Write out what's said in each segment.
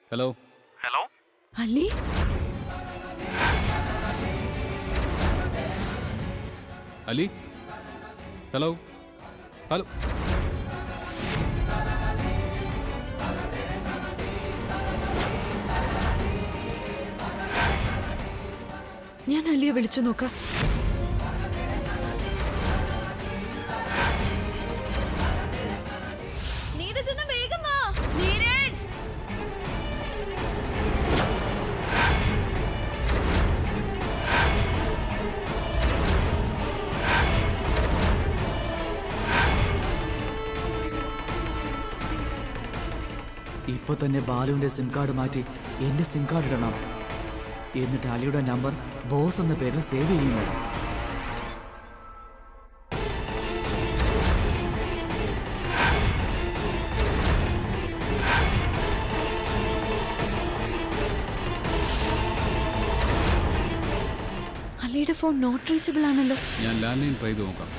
Hello hello Ali Ali hello hello ഞാൻ അലിയെ വിളിച്ചു നോക്കാം നീരജ് ഒന്ന് വേഗം വാ നീരജ് ഇപ്പൊ തന്നെ ബാലുവിന്റെ സിം കാർഡ് മാറ്റി എന്റെ സിം കാർഡ് ഇടണം എന്നിട്ട് അലിയുടെ നമ്പർ ബോസ് എന്ന പേരിൽ സേവ് ചെയ്യും വേണം അലിയുടെ ഫോൺ നോട്ട് റീച്ചബിൾ ആണല്ലോ ഞാൻ ലാൻഡ് ലൈൻ ട്രൈ ചെയ്ത് നോക്കാം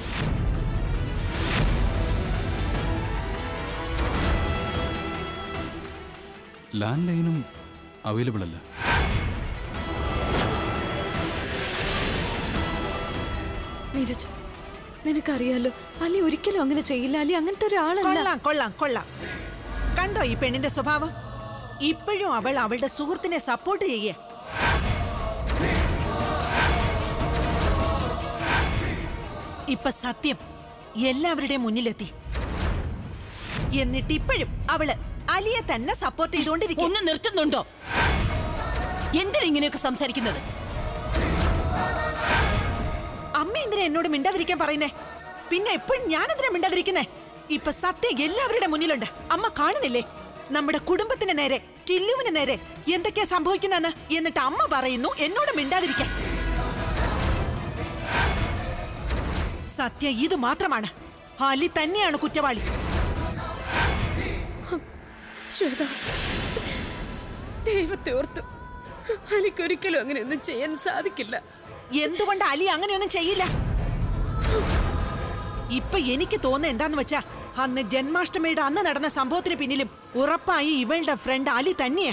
ലാൻഡ് ലൈനും അവൈലബിൾ അല്ല നീരജ് നിനക്കറിയാലോ അലി ഒരിക്കലും അങ്ങനെ ചെയ്യില്ല അലി അങ്ങനത്തെ ഒരാളല്ല കൊള്ളാം കൊള്ളാം കൊള്ളാം കണ്ടോ ഈ പെണ്ണിന്റെ സ്വഭാവം ഇപ്പോഴും അവൾ അവളുടെ സുഹൃത്തിനെ സപ്പോർട്ട് ചെയ്യേ ഇപ്പൊ സത്യം എല്ലാവരുടെയും മുന്നിലെത്തി എന്നിട്ട് ഇപ്പോഴും അവള് അലിയെ തന്നെ സപ്പോർട്ട് ചെയ്തുകൊണ്ടിരിക്കും ഒന്ന് നിർത്തുന്നുണ്ടോ എന്തിനാ ഇങ്ങനെയൊക്കെ സംസാരിക്കുന്നത് അമ്മ എന്തിനാ എന്നോട് മിണ്ടാതിരിക്കാൻ പറയുന്നേ പിന്നെ എപ്പോഴും ഞാൻ എന്തിനാ മിണ്ടാതിരിക്കുന്നേ ഇപ്പൊ സത്യം എല്ലാവരുടെ മുന്നിലുണ്ട് അമ്മ കാണുന്നില്ലേ നമ്മുടെ കുടുംബത്തിന് നേരെ ടില്ലുവിന് നേരെ എന്തൊക്കെയാ സംഭവിക്കുന്നെന്ന് എന്നിട്ട് അമ്മ പറയുന്നു എന്നോട് മിണ്ടാതിരിക്കാൻ സത്യം ഇത് മാത്രമാണ് അലി തന്നെയാണ് കുറ്റവാളി ശ്വേത ദൈവത്തെ ഓർത്തു അലിക്കൊരിക്കലും അങ്ങനെയൊന്നും ചെയ്യാൻ സാധിക്കില്ല എന്തുകൊണ്ട് അലി അങ്ങനെയൊന്നും ചെയ്യില്ല ഇപ്പൊ എനിക്ക് തോന്നുന്ന എന്താന്ന് വെച്ചാ അന്ന് ജന്മാഷ്ടമിയുടെ അന്ന് നടന്ന സംഭവത്തിന് പിന്നിലും ഉറപ്പായി ഇവളുടെ ഫ്രണ്ട് അലി തന്നെയാ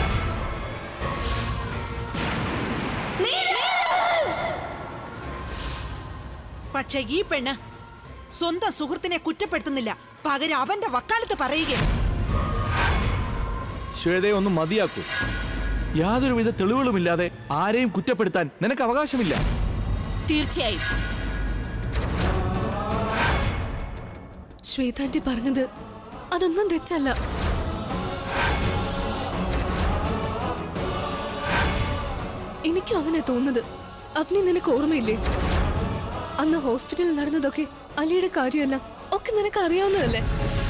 പക്ഷെ ഈ പെണ്ണ് സ്വന്തം സുഹൃത്തിനെ കുറ്റപ്പെടുത്തുന്നില്ല പകരം അവന്റെ വക്കാലത്ത് പറയുകയാണ് ശ്വേതയെ ഒന്ന് മതിയാക്കൂ യാതൊരുവിധ തെളിവുകളുമില്ലാതെ ആരെയും കുറ്റപ്പെടുത്താൻ നിനക്ക് അവകാശമില്ല തീർച്ചയായും ശ്വേതാന്റി പറഞ്ഞത് അതൊന്നും തെറ്റല്ല എനിക്കും അങ്ങനെ തോന്നുന്നത് അവനെ നിനക്ക് ഓർമ്മയില്ലേ അന്ന് ഹോസ്പിറ്റലിൽ നടന്നതൊക്കെ അലിയുടെ കാര്യമെല്ലാം ഒക്കെ നിനക്ക് അറിയാവുന്നതല്ലേ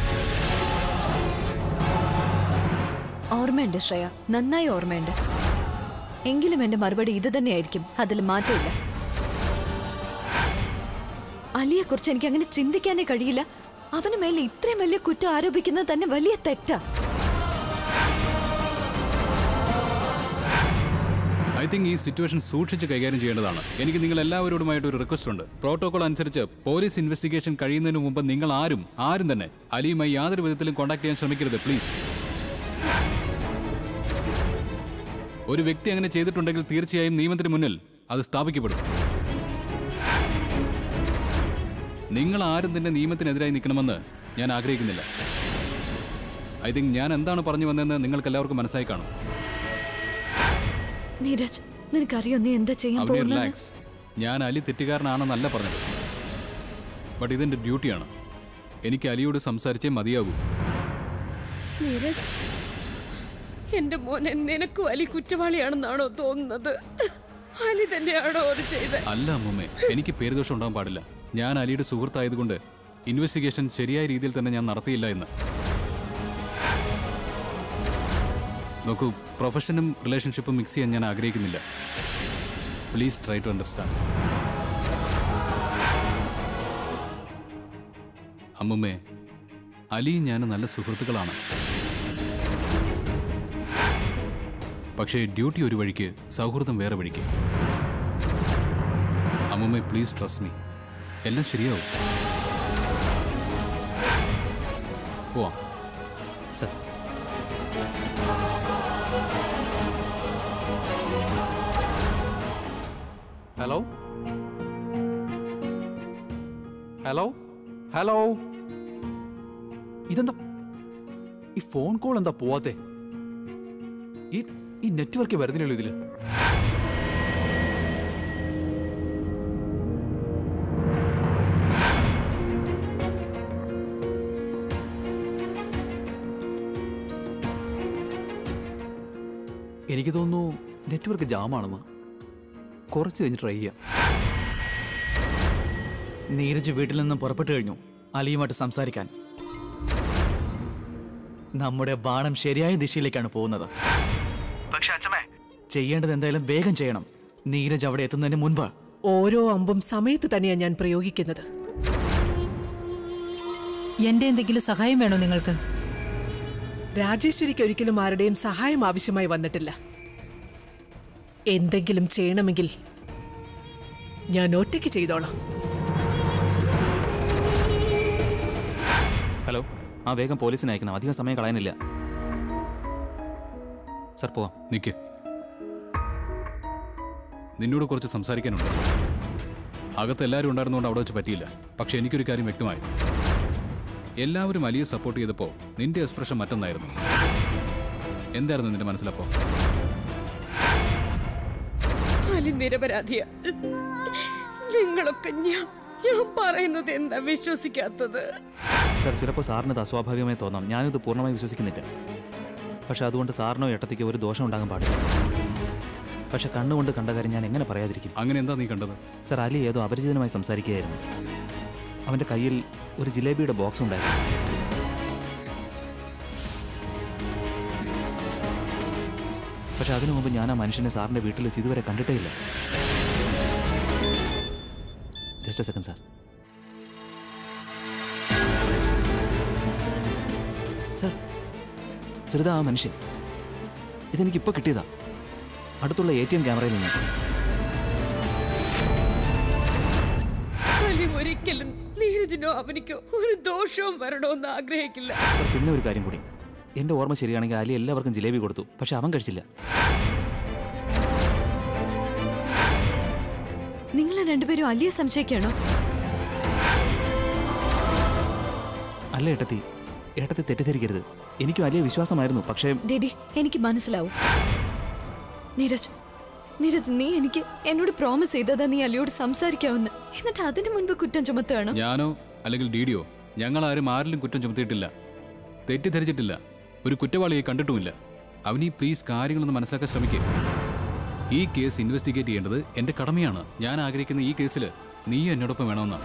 ഓർമ്മയുണ്ട് ശ്രേയ നന്നായി ഓർമ്മയുണ്ട് എങ്കിലും എന്റെ മറുപടി ഇത് തന്നെയായിരിക്കും അതിൽ മാറ്റമില്ല അലിയെ കുറിച്ച് എനിക്ക് അങ്ങനെ ചിന്തിക്കാനേ കഴിയില്ല അവന് മേലെ ഇത്രയും വലിയ കുറ്റം ആരോപിക്കുന്നത് തന്നെ വലിയ തെറ്റാ ഐ തിങ്ക് ഈ സിറ്റുവേഷൻ സൂക്ഷിച്ച് കൈകാര്യം ചെയ്യേണ്ടതാണ് എനിക്ക് നിങ്ങൾ എല്ലാവരോടുമായിട്ട് ഒരു റിക്വസ്റ്റ് ഉണ്ട് പ്രോട്ടോകോൾ അനുസരിച്ച് പോലീസ് ഇൻവെസ്റ്റിഗേഷൻ കഴിയുന്നതിന് മുമ്പ് നിങ്ങൾ ആരും ആരും തന്നെ അലിയുമായി യാതൊരു വിധത്തിലും കോൺടാക്ട് ചെയ്യാൻ ശ്രമിക്കരുത് പ്ലീസ് ഒരു വ്യക്തി അങ്ങനെ ചെയ്തിട്ടുണ്ടെങ്കിൽ തീർച്ചയായും നിയമത്തിന് മുന്നിൽ അത് സ്ഥാപിക്കപ്പെടും നിങ്ങൾ ആരും തന്നെ നിയമത്തിനെതിരായി നിൽക്കണമെന്ന് ഞാൻ ആഗ്രഹിക്കുന്നില്ല ഐ തിങ്ക് ഞാൻ എന്താണ് പറഞ്ഞു വന്നതെന്ന് നിങ്ങൾക്ക് എല്ലാവർക്കും മനസ്സിലായി കാണും നീരജ് നിനക്കറിയോ നീ എന്താ ചെയ്യാൻ അവിടെ പോകുന്നത് റിലാക്സ് ഞാൻ അലി തെറ്റുകാരനാണെന്നല്ല പറഞ്ഞത് ബട്ട് ഇതെന്റെ ഡ്യൂട്ടിയാണ് എനിക്ക് അലിയോട് സംസാരിച്ചേ മതിയാകൂ നീരജ് എന്റെ മോനെ നിനക്കും അലി കുറ്റവാളിയാണെന്നാണോ തോന്നുന്നത് അലി തന്നെയാണോ അത് ചെയ്തത് അല്ല അമ്മുമ്മേ എനിക്ക് പേരുദോഷം ഉണ്ടാകാൻ പാടില്ല ഞാൻ അലിയുടെ സുഹൃത്തായതുകൊണ്ട് ഇൻവെസ്റ്റിഗേഷൻ ശരിയായ രീതിയിൽ തന്നെ ഞാൻ നടത്തിയില്ല എന്ന് നോക്കൂ പ്രൊഫഷനും റിലേഷൻഷിപ്പും മിക്സ് ചെയ്യാൻ ഞാൻ ആഗ്രഹിക്കുന്നില്ല പ്ലീസ് ട്രൈ ടു അണ്ടർസ്റ്റാൻഡ് അമ്മുമ്മേ അലിയും ഞാനും നല്ല സുഹൃത്തുക്കളാണ് പക്ഷേ ഡ്യൂട്ടി ഒരു വഴിക്ക് സൗഹൃദം വേറെ വഴിക്ക് അമ്മുമ്മേ പ്ലീസ് ട്രസ്റ്റ് മീ എല്ലാം ശരിയാവും പോവാം സർ ഹലോ ഹലോ ഹലോ ഇതെന്താ ഈ ഫോൺ കോൾ എന്താ പോവാത്തെ ഈ ഈ നെറ്റ്വർക്ക് വരുന്നില്ലല്ലോ ഇതില് എനിക്ക് തോന്നുന്നു നെറ്റ്വർക്ക് ജാമാണെന്ന് കുറച്ച് കഴിഞ്ഞ് ട്രൈ ചെയ്യാം നീരജ് വീട്ടിൽ നിന്നും പുറപ്പെട്ടു കഴിഞ്ഞു അലിയുമായിട്ട് സംസാരിക്കാൻ നമ്മുടെ ബാണം ശരിയായ ദിശയിലേക്കാണ് പോകുന്നത് ചെയ്യേണ്ടത് എന്തായാലും വേഗം ചെയ്യണം നീരജ് അവിടെ എത്തുന്നതിന് മുൻപ് ഓരോ അമ്പും സമയത്ത് തന്നെയാണ് ഞാൻ പ്രയോഗിക്കുന്നത് എന്റെ എന്തെങ്കിലും സഹായം വേണോ നിങ്ങൾക്ക് രാജേശ്വരിക്ക് ഒരിക്കലും ആരുടെയും സഹായം ആവശ്യമായി വന്നിട്ടില്ല എന്തെങ്കിലും ചെയ്യണമെങ്കിൽ ഞാൻ ഒറ്റയ്ക്ക് ചെയ്തോളാം ഹലോ ആ വേഗം പോലീസിനെ അയക്കണം അധികം സമയം കളയാനില്ല സർ പോവാം നിക്ക് നിന്നോട് കുറച്ച് സംസാരിക്കാനുണ്ട് അകത്ത് എല്ലാവരും ഉണ്ടായിരുന്നുകൊണ്ട് അവിടെ വെച്ച് പറ്റിയില്ല പക്ഷെ എനിക്കൊരു കാര്യം വ്യക്തമായി എല്ലാവരും അലിയെ സപ്പോർട്ട് ചെയ്തപ്പോൾ നിന്റെ എക്സ്പ്രഷൻ മറ്റൊന്നായിരുന്നു എന്തായിരുന്നു നിന്റെ മനസ്സിലപ്പോ അലി നിരപരാധിയ നിങ്ങളൊക്കെ ഞാൻ ഞാൻ പറയുന്നത് എന്താ വിശ്വസിക്കാത്തത് സർ ചിലപ്പോൾ സാറിന് ഇത് അസ്വാഭാവികമായി തോന്നാം ഞാനിത് പൂർണ്ണമായി വിശ്വസിക്കുന്നില്ല പക്ഷെ അതുകൊണ്ട് സാറിനോ ഏട്ടത്തിക്കോ ഒരു ദോഷം ഉണ്ടാകാൻ പാടില്ല പക്ഷെ കണ്ണുകൊണ്ട് കണ്ട കാര്യം ഞാൻ എങ്ങനെ പറയാതിരിക്കും അങ്ങനെ എന്താ നീ കണ്ടത് സർ അലി ഏതോ അപരിചിതനുമായി സംസാരിക്കുകയായിരുന്നു അവൻ്റെ കയ്യിൽ ഒരു ജിലേബിയുടെ ബോക്സ് ഉണ്ടായിരുന്നു പക്ഷെ അതിനു മുമ്പ് ഞാൻ ആ മനുഷ്യനെ സാറിൻ്റെ വീട്ടിൽ വെച്ച് ഇതുവരെ കണ്ടിട്ടേ ഇല്ല just a second sir sir Saritha ആ മനുഷ്യൻ ഇതെനിക്കിപ്പോൾ കിട്ടിയതാ അടുത്തുള്ള എ ടി എം ക്യാമറയിൽ നിന്ന് അലി ഒരിക്കലും നീരജിനോ അവനിക്കോ ഒരു ദോഷവും വരണോന്ന് ആഗ്രഹിക്കില്ല സർ പിന്നെ ഒരു കാര്യം കൂടി എൻ്റെ ഓർമ്മ ശരിയാണെങ്കിൽ അലി എല്ലാവർക്കും ജിലേബി കൊടുത്തു പക്ഷെ അവൻ കഴിച്ചില്ല നിങ്ങൾ രണ്ടുപേരും അലിയെ സംശയിക്കാണോ അല്ല ഏട്ടത്തി ഏട്ടത്തി തെറ്റിദ്ധരിക്കരുത് എനിക്കും വലിയ വിശ്വാസമായിരുന്നു പക്ഷേ ഡെഡി എനിക്ക് മനസ്സിലാവും നീരജ് നീരജ് നീ എനിക്ക് എന്നോട് പ്രോമിസ് ചെയ്തതാ നീ അലിയോട് സംസാരിക്കാമെന്ന് എന്നിട്ട് അതിനു മുൻപ് കുറ്റം ചുമത്തുകയാണോ ഞാനോ അല്ലെങ്കിൽ ഡിഡിയോ ഞങ്ങൾ ആരും ആരിലും കുറ്റം ചുമത്തിയിട്ടില്ല തെറ്റിദ്ധരിച്ചിട്ടില്ല ഒരു കുറ്റവാളിയെ കണ്ടിട്ടുമില്ല അവനീ പ്ലീസ് കാര്യങ്ങളൊന്ന് മനസ്സിലാക്കാൻ ശ്രമിക്കുക ഈ കേസ് ഇൻവെസ്റ്റിഗേറ്റ് ചെയ്യേണ്ടത് എന്റെ കടമയാണ് ഞാൻ ആഗ്രഹിക്കുന്ന ഈ കേസിൽ നീ എന്നോടൊപ്പം വേണമെന്നാണ്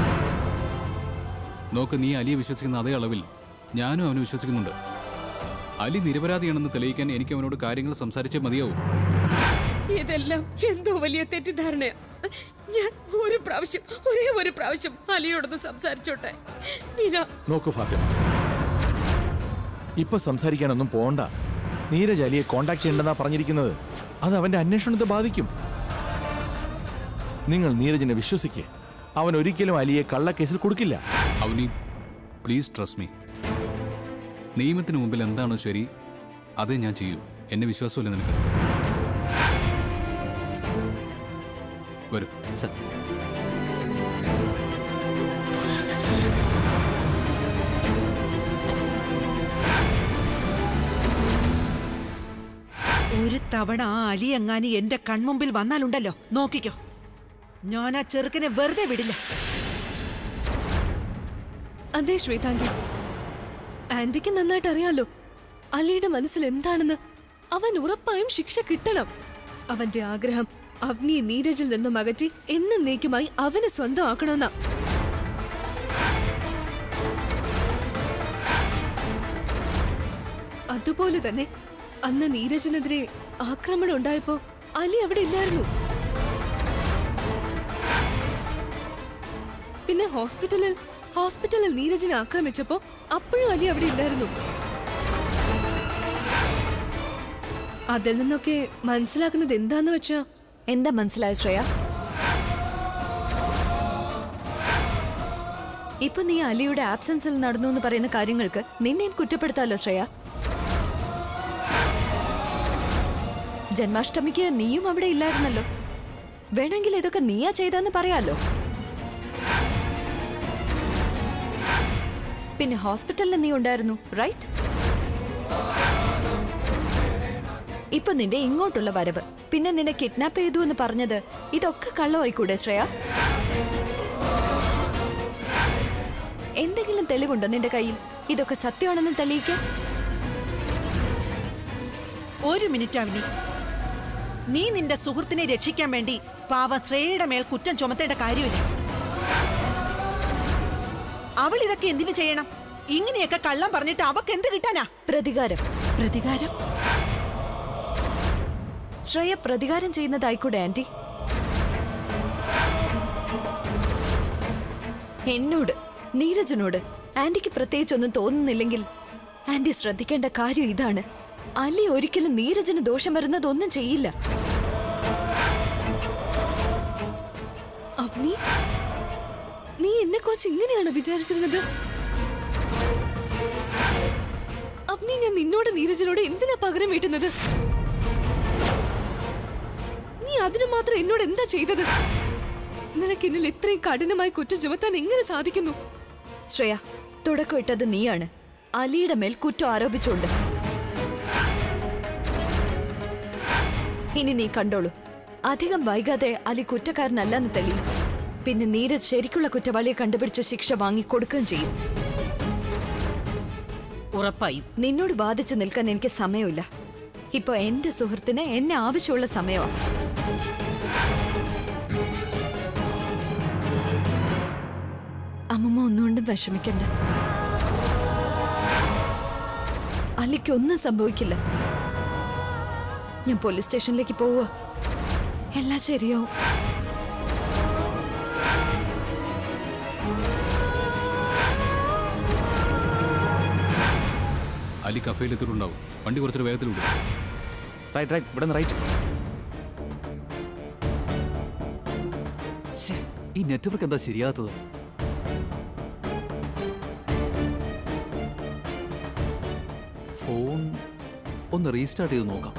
നോക്ക് നീ അലിയെ വിശ്വസിക്കുന്ന അതേ അളവിൽ ഞാനും അവനെ വിശ്വസിക്കുന്നുണ്ട് അലി നിരപരാധിയാണെന്ന് തെളിയിക്കാൻ എനിക്ക് അവനോട് കാര്യങ്ങൾ സംസാരിച്ചേ മതിയാവും ഇതെല്ലാം എന്തോ വലിയ തെറ്റിദ്ധാരണയാ ഞാൻ ഒരു പ്രാവശ്യം ഒരേ ഒരു പ്രാവശ്യം അലിയോടൊന്ന് സംസാരിച്ചോട്ടെ നീന നോക്കൂ ഫാത്തിമ ഇപ്പൊ സംസാരിക്കാനൊന്നും പോണ്ട നീരജ് അലിയെ കോണ്ടാക്ട് ചെയ്യണ്ടെന്നാ പറഞ്ഞിരിക്കുന്നത് അത് അവന്റെ അന്വേഷണത്തെ ബാധിക്കും നിങ്ങൾ നീരജിനെ വിശ്വസിക്കുക അവൻ ഒരിക്കലും അലിയെ കള്ളക്കേസിൽ കൊടുക്കില്ല അവനി പ്ലീസ് ട്രസ്റ്റ് മീ നിയമത്തിന് മുമ്പിൽ എന്താണോ ശരി അതേ ഞാൻ ചെയ്യൂ എന്നെ വിശ്വാസമില്ല നിനക്ക് വരൂ സർ ഒരു തവണ ആ അലി എങ്ങാനി എന്റെ കൺമുമ്പിൽ വന്നാലുണ്ടല്ലോ നോക്കിക്കോ ഞാൻ ആ ചെറുക്കനെ വെറുതെ വിടില്ല അതെ ശ്വേതാന്റി ആന്റിക്ക് നന്നായിട്ട് അറിയാലോ അലിയുടെ മനസ്സിൽ എന്താണെന്ന് അവൻ ഉറപ്പായും ശിക്ഷ കിട്ടണം അവന്റെ ആഗ്രഹം അവനിയെ നീരജിൽ നിന്നും അകറ്റി എന്നേക്കുമായി അവനെ സ്വന്തമാക്കണമെന്നാ അതുപോലെ തന്നെ അന്ന് നീരജിനെതിരെ ആക്രമണം ഉണ്ടായപ്പോ അലി അവിടെ ഇല്ലായിരുന്നു പിന്നെ ഹോസ്പിറ്റലിൽ ഹോസ്പിറ്റലിൽ നീരജിനെ ആക്രമിച്ചപ്പോ അപ്പോഴും അലി അവിടെ ഇല്ലായിരുന്നു അതിൽ നിന്നൊക്കെ മനസ്സിലാക്കുന്നത് എന്താന്ന് വെച്ചാ എന്താ മനസ്സിലായ ശ്രേയ ഇപ്പൊ നീ അലിയുടെ ആബ്സെൻസിൽ നടന്നു എന്ന് പറയുന്ന കാര്യങ്ങൾക്ക് നിന്നെയും കുറ്റപ്പെടുത്താലോ ശ്രേയ ജന്മാഷ്ടമിക്ക് നീയും അവിടെ ഇല്ലായിരുന്നല്ലോ വേണമെങ്കിൽ ഇതൊക്കെ നീയാ ചെയ്തെന്ന് പറയാലോ പിന്നെ ഹോസ്പിറ്റലിൽ നീ ഉണ്ടായിരുന്നു റൈറ്റ് ഇപ്പൊ നിന്റെ ഇങ്ങോട്ടുള്ള വരവ് പിന്നെ നിന്നെ കിഡ്നാപ്പ് ചെയ്തു എന്ന് പറഞ്ഞത് ഇതൊക്കെ കള്ളമായിക്കൂടെ ശ്രേയ എന്തെങ്കിലും തെളിവുണ്ടോ നിന്റെ കയ്യിൽ ഇതൊക്കെ സത്യമാണെന്ന് തെളിയിക്കാൻ ഒരു മിനിറ്റ് അവനി നീ നിന്റെ സുഹൃത്തിനെ രക്ഷിക്കാൻ വേണ്ടി പാവ ശ്രേയയുടെ മേൽ കുറ്റം ചുമത്തേണ്ട കാര്യമില്ല അവൾ ഇതൊക്കെ എന്തിനു ചെയ്യണം ഇങ്ങനെയൊക്കെ കള്ളം പറഞ്ഞിട്ട് അവക്ക് എന്ത് കിട്ടാനാ പ്രതികാരം പ്രതികാരം ശ്രേയ പ്രതികാരം ചെയ്യുന്നതായിക്കൂടെ ആന്റി എന്നോട് നീരജനോട് ആന്റിക്ക് പ്രത്യേകിച്ചൊന്നും തോന്നുന്നില്ലെങ്കിൽ ആന്റി ശ്രദ്ധിക്കേണ്ട കാര്യം ഇതാണ് അലി ഒരിക്കലും നീരജന് ദോഷം വരുന്നതൊന്നും ചെയ്യില്ല അവനി നീ എന്നെ കുറിച്ച് ഇങ്ങനെയാണ് വിചാരിച്ചിരുന്നത് അവനി ഞാൻ നിന്നോട് നീരജനോട് എന്തിനാ പകരം വീട്ടുന്നത് നീ അതിന് മാത്രം എന്നോട് എന്താ ചെയ്തത് നിനക്ക് എന്നിൽ ഇത്രയും കഠിനമായി കുറ്റം ചുമത്താൻ എങ്ങനെ സാധിക്കുന്നു ശ്രേയ തുടക്കം ഇട്ടത് നീയാണ് അലിയുടെ മേൽ കുറ്റം ആരോപിച്ചുകൊണ്ട് ഇനി നീ കണ്ടോളൂ അധികം വൈകാതെ അലി കുറ്റക്കാരനല്ലെന്ന് തെളിയും പിന്നെ നീരജ് ശരിക്കുള്ള കുറ്റവാളിയെ കണ്ടുപിടിച്ച് ശിക്ഷ വാങ്ങിക്കൊടുക്കുകയും ചെയ്യും ഉറപ്പായും നിന്നോട് വാദിച്ചു നിൽക്കാൻ എനിക്ക് സമയമില്ല ഇപ്പൊ എന്റെ സുഹൃത്തിന് എന്നെ ആവശ്യമുള്ള സമയമാണ് അമ്മമ്മ ഒന്നുകൊണ്ടും വിഷമിക്കണ്ട അലിക്കൊന്നും സംഭവിക്കില്ല ഞാൻ പോലീസ് സ്റ്റേഷനിലേക്ക് പോവുക എല്ലാം ശരിയാവും അലി കഫേയിൽ എത്തിയിട്ടുണ്ടാവും വണ്ടി കുറച്ചൊരു വേഗത്തിൽ വിടും റൈറ്റ് റൈറ്റ് ഇവിടെ നിന്ന് റൈറ്റ് ഈ നെറ്റ്വർക്ക് എന്താ ശരിയാത്തത് ഫോൺ ഒന്ന് റീസ്റ്റാർട്ട് ചെയ്ത് നോക്കാം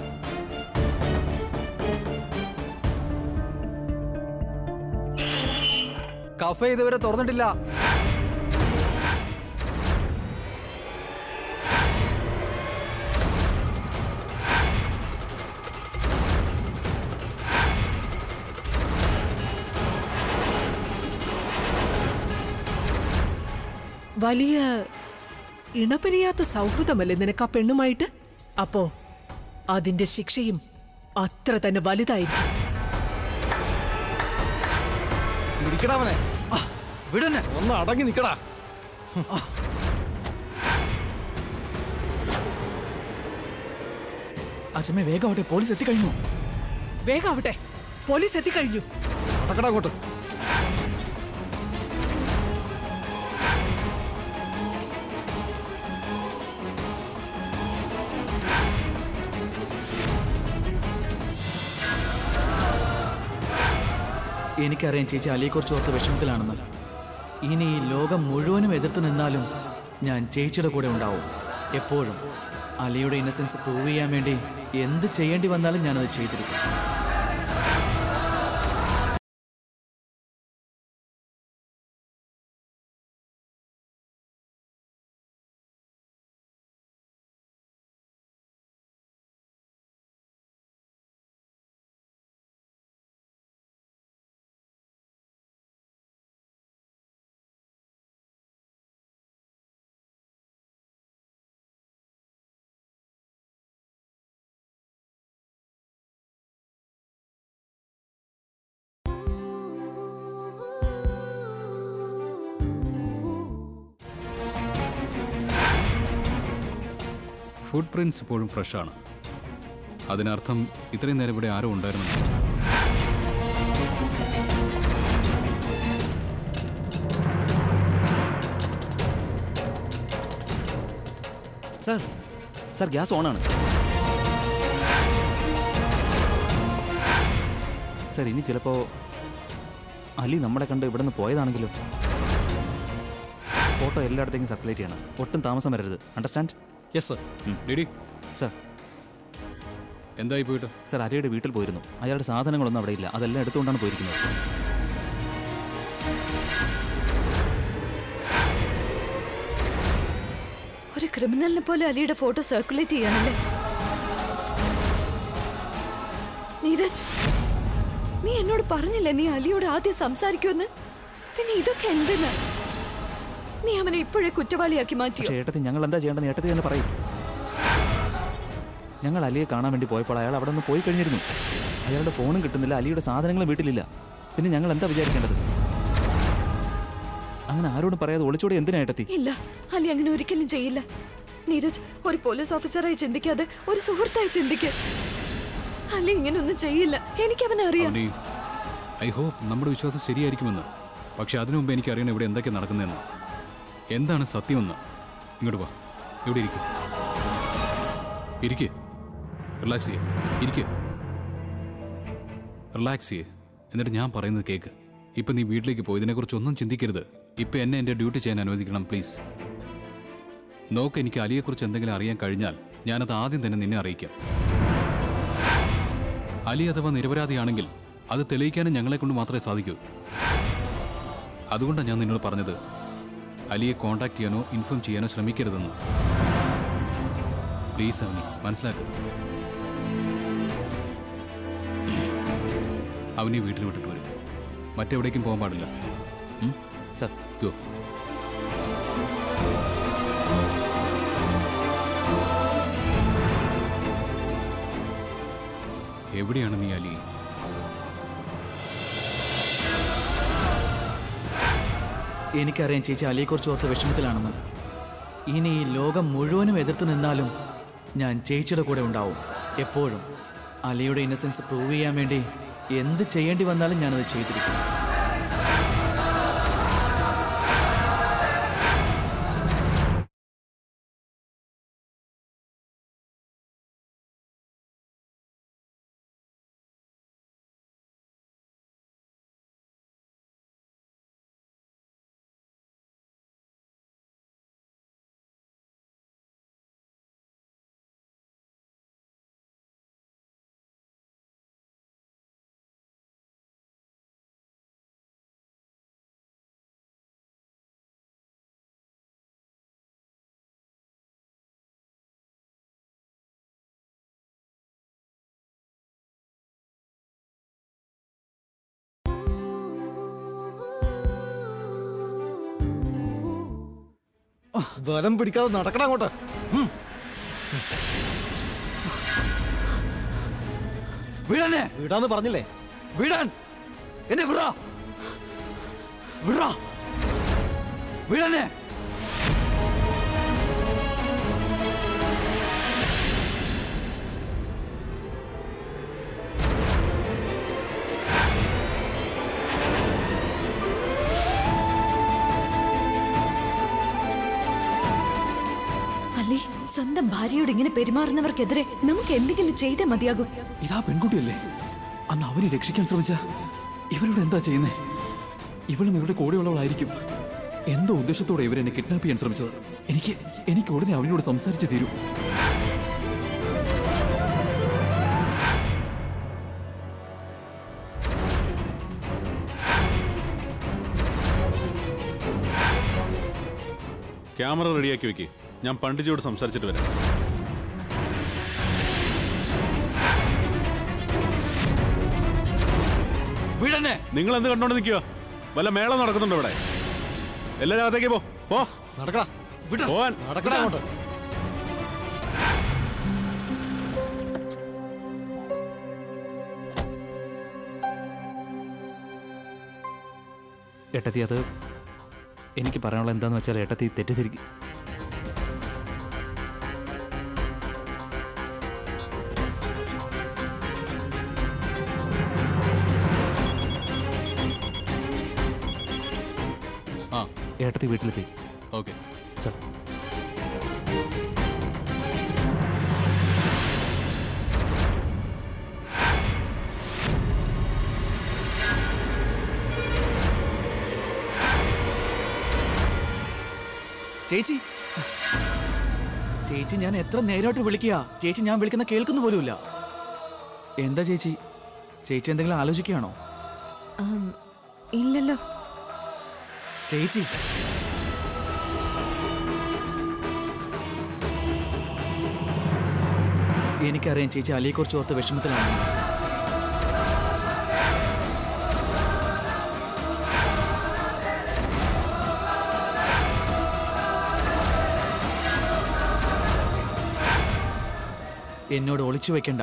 കഫേ ഇതുവരെ തുറന്നിട്ടില്ല വലിയ ഇണപിരിയാത്ത സൗഹൃദമല്ലേ നിനക്ക് ആ പെണ്ണുമായിട്ട് അപ്പോ അതിന്റെ ശിക്ഷയും അത്ര തന്നെ വലുതായിരിക്കും പിടിക്കടാവനെ വിടന്നെ ഒന്ന് അടങ്ങി നിക്കടാ അച്ഛമ്മേ വേഗമാവട്ടെ പോലീസ് എത്തിക്കഴിഞ്ഞു വേഗാവട്ടെ പോലീസ് എത്തിക്കഴിഞ്ഞു നടക്കടാ അങ്ങോട്ട് എനിക്കറിയാം ചേച്ചി അലിയെക്കുറിച്ച് ഓർത്ത് വിഷമത്തിലാണെന്ന് ഇനി ഈ ലോകം മുഴുവനും എതിർത്ത് നിന്നാലും ഞാൻ ചേച്ചിയുടെ കൂടെ ഉണ്ടാവും എപ്പോഴും അലിയുടെ ഇന്നസെൻസ് പ്രൂവ് ചെയ്യാൻ വേണ്ടി എന്ത് ചെയ്യേണ്ടി വന്നാലും ഞാനത് ചെയ്തിരിക്കും ഫുഡ് പ്രിന്റ്സ് ഇപ്പോഴും ഫ്രഷാണ് അതിനർത്ഥം ഇത്രയും നേരം ഇവിടെ ആരോ ഉണ്ടായിരുന്നു സാർ സാർ ഗ്യാസ് ഓണാണ് സാർ ഇനി ചിലപ്പോൾ അലി നമ്മളെ കണ്ട് ഇവിടെ നിന്ന് പോയതാണെങ്കിലോ ഫോട്ടോ എല്ലായിടത്തേക്കും സർക്കുലേറ്റ് ചെയ്യണം ഒട്ടും താമസം വരരുത് understand yes sir DD sir എന്തായി പോയിട്ട് സർ അലിയുടെ വീട്ടിൽ പോയിരുന്നു അയാളുടെ സാധനങ്ങളൊന്നും അവിടെ ഇല്ല അതെല്ലാം എടുത്തുകൊണ്ടാണ് പോയിരിക്കുന്നത് ഒരു ക്രിമിനലിനെ പോലെ അലിയുടെ ഫോട്ടോ സർക്കുലേറ്റ് ചെയ്യണല്ലേ നീരജ് നീ എന്നോട് പറഞ്ഞില്ലേ നീ അലിയോട് ആദ്യം സംസാരിക്കുമെന്ന് പിന്നെ ഇതൊക്കെ എന്തിനാ നീ അവനെ ഇപ്പോഴേ കുറ്റവാളിയാക്കി മാറ്റിയോ പക്ഷേ ഏട്ടത്തി ഞങ്ങൾ എന്താ ചെയ്യേണ്ടത് ഏട്ടത്തി തന്നെ പറയും ഞങ്ങൾ അലിയെ കാണാൻ വേണ്ടി പോയപ്പോൾ അയാൾ അവിടെ നിന്ന് പോയി കഴിഞ്ഞിരുന്നു അയാളുടെ ഫോണും കിട്ടുന്നില്ല അലിയുടെ സാധനങ്ങളും വീട്ടിലില്ല പിന്നെ ഞങ്ങൾ എന്താ വിചാരിക്കേണ്ടത് അങ്ങനെ ആരോടും പറയാതെ ഒളിച്ചോടി എന്തിനാ ഏട്ടത്തി ഇല്ല അലി അങ്ങനെ ഒരിക്കലും ചെയ്യില്ല നീരജ് ഒരു പോലീസ് ഓഫീസറായി ചിന്തിക്കാതെ ഒരു സുഹൃത്തായി ചിന്തിക്ക അലി ഇങ്ങനൊന്നും ചെയ്യില്ല എനിക്ക് അവനെ അറിയാം അവനി ഐ ഹോപ്പ് നമ്മുടെ വിശ്വാസം ശരിയായിരിക്കുമെന്ന് പക്ഷെ അതിനു മുമ്പ് എനിക്ക് അറിയണം ഇവിടെ എന്തൊക്കെ നടക്കുന്നതെന്ന് എന്താണ് സത്യമെന്ന് ഇങ്ങോട്ട് വാ ഇവിടെ ഇരിക്കും ഇരിക്കേ റിലാക്സ് ചെയ്യേ ഇരിക്കേ റിലാക്സ് ചെയ്യേ എന്നിട്ട് ഞാൻ പറയുന്നത് കേക്ക് ഇപ്പൊ നീ വീട്ടിലേക്ക് പോയി ഇതിനെക്കുറിച്ച് ഒന്നും ചിന്തിക്കരുത് ഇപ്പൊ എന്നെ എൻ്റെ ഡ്യൂട്ടി ചെയ്യാൻ അനുവദിക്കണം പ്ലീസ് നോക്ക് എനിക്ക് അലിയെക്കുറിച്ച് എന്തെങ്കിലും അറിയാൻ കഴിഞ്ഞാൽ ഞാനത് ആദ്യം തന്നെ നിന്നെ അറിയിക്കാം അലി അഥവാ നിരപരാധിയാണെങ്കിൽ അത് തെളിയിക്കാനും ഞങ്ങളെ കൊണ്ട് മാത്രമേ സാധിക്കൂ അതുകൊണ്ടാണ് ഞാൻ നിന്നോട് പറഞ്ഞത് അലിയെ കോണ്ടാക്ട് ചെയ്യാനോ ഇൻഫോം ചെയ്യാനോ ശ്രമിക്കരുതെന്ന് പ്ലീസ് അവനി മനസ്സിലാക്കുക അവനെ വീട്ടിൽ വിട്ടിട്ട് വരും മറ്റെവിടേക്കും പോകാൻ പാടില്ല സർ ഗോ എവിടെയാണ് നീ അലി എനിക്കറിയാം ചേച്ചി അലിയെക്കുറിച്ച് ഓർത്ത് വിഷമത്തിലാണെന്ന് ഇനി ഈ ലോകം മുഴുവനും എതിർത്ത് നിന്നാലും ഞാൻ ചേച്ചിയുടെ കൂടെ ഉണ്ടാവും എപ്പോഴും അലിയുടെ ഇന്നസെൻസ് പ്രൂവ് ചെയ്യാൻ വേണ്ടി എന്ത് ചെയ്യേണ്ടി വന്നാലും ഞാനത് ചെയ്തിരിക്കും ബലം പിടിക്കാതെ നടക്കണം അങ്ങോട്ട് ഉം. വിടന്നെ വിടാന്ന് പറഞ്ഞില്ലേ വിടാൻ എന്നെ വിടാ വിടാ വിടന്നെ അലി സ്വന്തം ഭാര്യയോട് ഇങ്ങനെ പെരുമാറുന്നവർക്കെതിരെ നമുക്ക് എന്തെങ്കിലും ചെയ്തേ മതിയാകൂ ഇതാ പെൺകുട്ടിയല്ലേ അന്ന് അവനെ രക്ഷിക്കാൻ ശ്രമിച്ച ഇവരോട് എന്താ ചെയ്യുന്നേ ഇവളും ഇവരുടെ കൂടെയുള്ളവളായിരിക്കും എന്തോ ഉദ്ദേശത്തോടെ ഇവരെന്നെ കിഡ്നാപ്പ് ചെയ്യാൻ ശ്രമിച്ചത് എനിക്ക് എനിക്ക് ഉടനെ അവനോട് സംസാരിച്ചു തീരൂ ക്യാമറ റെഡിയാക്കി വെക്ക് ഞാൻ പണ്ഡിജിയോട് സംസാരിച്ചിട്ട് വരാം വിടന്നെ നിങ്ങൾ എന്ത് കണ്ടോണ്ട് നിൽക്കുക വല്ല മേളം നടക്കുന്നുണ്ടോ ഇവിടെ എല്ലാരും അകത്തേക്ക് പോ പോ നടക്കടാ പോവാൻ നടക്കടാ അങ്ങോട്ട് ഏട്ടത്തി അത് എനിക്ക് പറയാനുള്ള എന്താന്ന് വെച്ചാൽ ഏട്ടത്തി തെറ്റിദ്ധരിക്കും ആ ഏട്ടത്തി വീട്ടിലെത്തി ഓക്കെ സർ ചേച്ചി ചേച്ചി ഞാൻ എത്ര നേരമായിട്ട് വിളിക്കുക ചേച്ചി ഞാൻ വിളിക്കുന്ന കേൾക്കുന്ന പോലുമില്ല എന്താ ചേച്ചി ചേച്ചി എന്തെങ്കിലും ആലോചിക്കുകയാണോ ആം, ഇല്ലല്ലോ ചേച്ചി എനിക്കറിയാം ചേച്ചി അലിയെക്കുറിച്ച് ഓർത്ത് വിഷമത്തിലാണ് എന്നോട് ഒളിച്ചു വെക്കണ്ട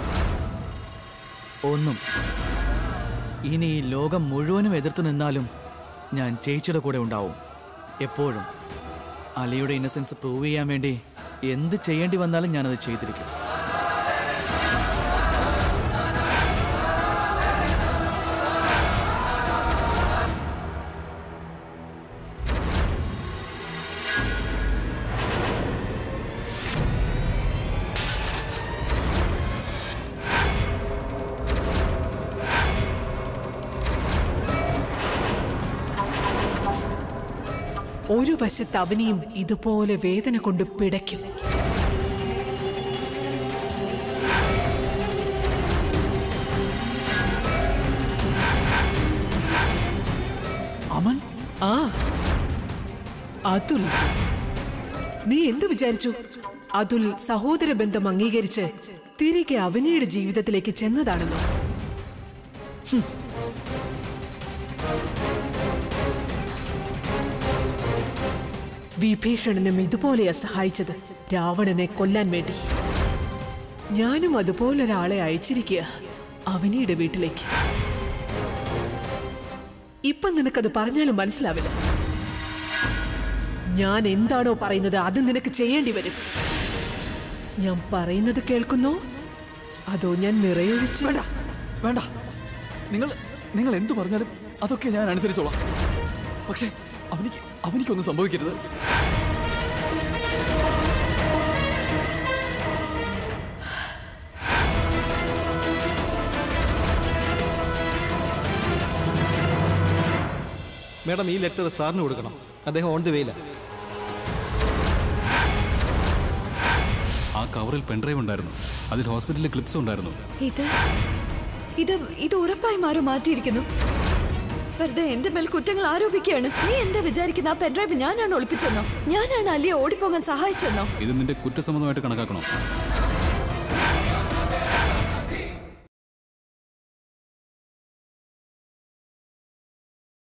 ഒന്നും ഇനി ഈ ലോകം മുഴുവനും എതിർത്ത് നിന്നാലും ഞാൻ ചേച്ചിയുടെ കൂടെ ഉണ്ടാവും എപ്പോഴും അലിയുടെ ഇന്നസെൻസ് പ്രൂവ് ചെയ്യാൻ വേണ്ടി എന്ത് ചെയ്യേണ്ടി വന്നാലും ഞാനത് ചെയ്തിരിക്കും ഒരു വശത്ത് അവനെയും ഇതുപോലെ വേദന കൊണ്ട് പിടയ്ക്കും അമൻ ആ അതുൽ നീ എന്തു വിചാരിച്ചു അതുൽ സഹോദര ബന്ധം അംഗീകരിച്ച് തിരികെ അവനിയുടെ ജീവിതത്തിലേക്ക് ചെന്നതാണെന്നോ ഹും. വിഭീഷണനും ഇതുപോലെയാ സഹായിച്ചത് രാവണനെ കൊല്ലാൻ വേണ്ടി ഞാനും അതുപോലൊരാളെ അയച്ചിരിക്കുക അവനിയുടെ വീട്ടിലേക്ക് ഇപ്പൊ നിനക്കത് പറഞ്ഞാലും മനസ്സിലാവില്ല ഞാൻ എന്താണോ പറയുന്നത് അത് നിനക്ക് ചെയ്യേണ്ടി വരും ഞാൻ പറയുന്നത് കേൾക്കുന്നോ അതോ ഞാൻ നിറയൊഴിച്ച് വേണ്ട വേണ്ട നിങ്ങൾ നിങ്ങൾ എന്തു പറഞ്ഞാലും അതൊക്കെ ഞാൻ അനുസരിച്ചോളാം പക്ഷേ അവനിക്ക് അവനിക്കൊന്നും സംഭവിക്കരുത് മേഡം ഈ ലെറ്റർ സാറിന് കൊടുക്കണം അദ്ദേഹം ഓൺ ദി വേയില്ല ആ കവറിൽ പെൻഡ്രൈവ് ഉണ്ടായിരുന്നു അതിൽ ഹോസ്പിറ്റലിലെ ക്ലിപ്സ് ഉണ്ടായിരുന്നു ഇത് ഇത് ഇത് ഉറപ്പായി മാറി മാറ്റിയിരിക്കുന്നു വെറുതെ എന്റെ മേൽ കുറ്റങ്ങൾ ആരോപിക്കുകയാണ് നീ എന്താ വിചാരിക്കുന്ന ആ പെൻഡ്രൈവ് ഞാനാണ് ഒളിപ്പിച്ചെന്നോ ഞാനാണ് അലിയെ ഓടിപ്പോകാൻ സഹായിച്ചെന്നോ ഇത് നിന്റെ കുറ്റസമ്മതമായിട്ട് കണക്കാക്കണോ